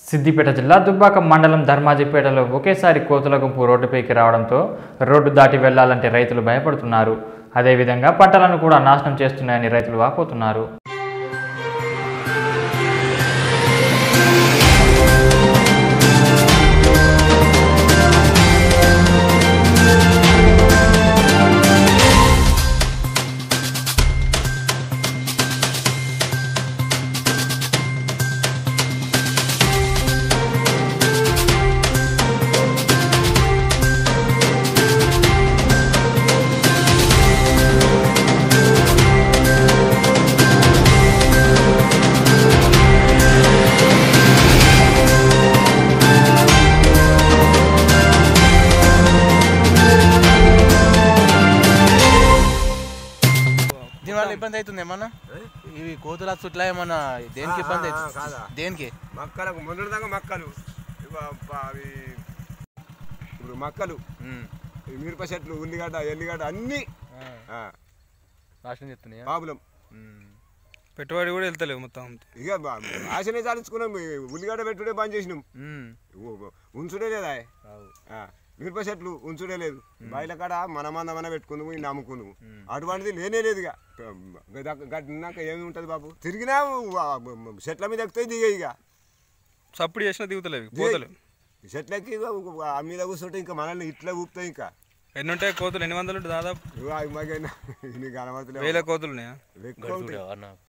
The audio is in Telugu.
సిద్దిపేట జిల్లా దుబ్బాక మండలం ధర్మాజిపేటలో ఒకేసారి కోతుల గుంపు రోడ్డుపైకి రావడంతో రోడ్డు దాటి వెళ్లాలంటే రైతులు భయపడుతున్నారు అదేవిధంగా పంటలను కూడా నాశనం చేస్తున్నాయని రైతులు వాపోతున్నారు దీనివల్ల ఇబ్బంది అవుతుంది ఏమన్నా ఇవి కోతుల చుట్ల ఏమన్నా దేనికి ఇబ్బంది ఆ, ఆ, అవుతుంది కాదా? దేనికి మక్కలకు మొన్నటిదాకా మక్కలు ఇవ- ప- అవి ఇప్పుడు మక్కలు ఉమ్. ఈ మిరప చెట్లు ఉల్లిగడ్డ ఎల్లిగడ్డ అన్ని ఆ, నాశనం చేస్తున్నాయా బాబులం ఉమ్. పెట్టుబడి కూడా వెళ్తలేవు మొత్తం ఇక బా- ఆశనే చాలించుకున్నాం ఈ ఉల్లిగడ్డ పెట్టుడే బంద్ చేసినాం ఉమ్. ఉ- ఉంచుడే లేదా అవు. ఆ, మిరప చెట్లు ఉంచుడే లేదు బయట కాడ మన మందమన పెట్టుకుందాము ఈ నమ్ముకుందాము అటువంటిది లేనే లేదు ఇక గట్టినాక ఏమి ఉంటుంది బాబు తిరిగినా ఆ, చెట్ల మీద ఎక్కుతాయి దిగే ఇక సప్పుడు చేసినా దిగుతలేవు కోతలు ఈ చెట్లకి ఇక ఆ మీద కూర్చుంటే ఇంకా మనల్ని ఇట్లా ఊపుతాయి ఇంకా ఎన్ని ఉంటాయి కోతులు ఎన్ని వందలు ఉంటాయి దాదాపు ఇగో అవి మగైనా నీకు కనబడతలేవు. వేల కోతులు ఉన్నాయా ఎక్కువ ఉంటాయి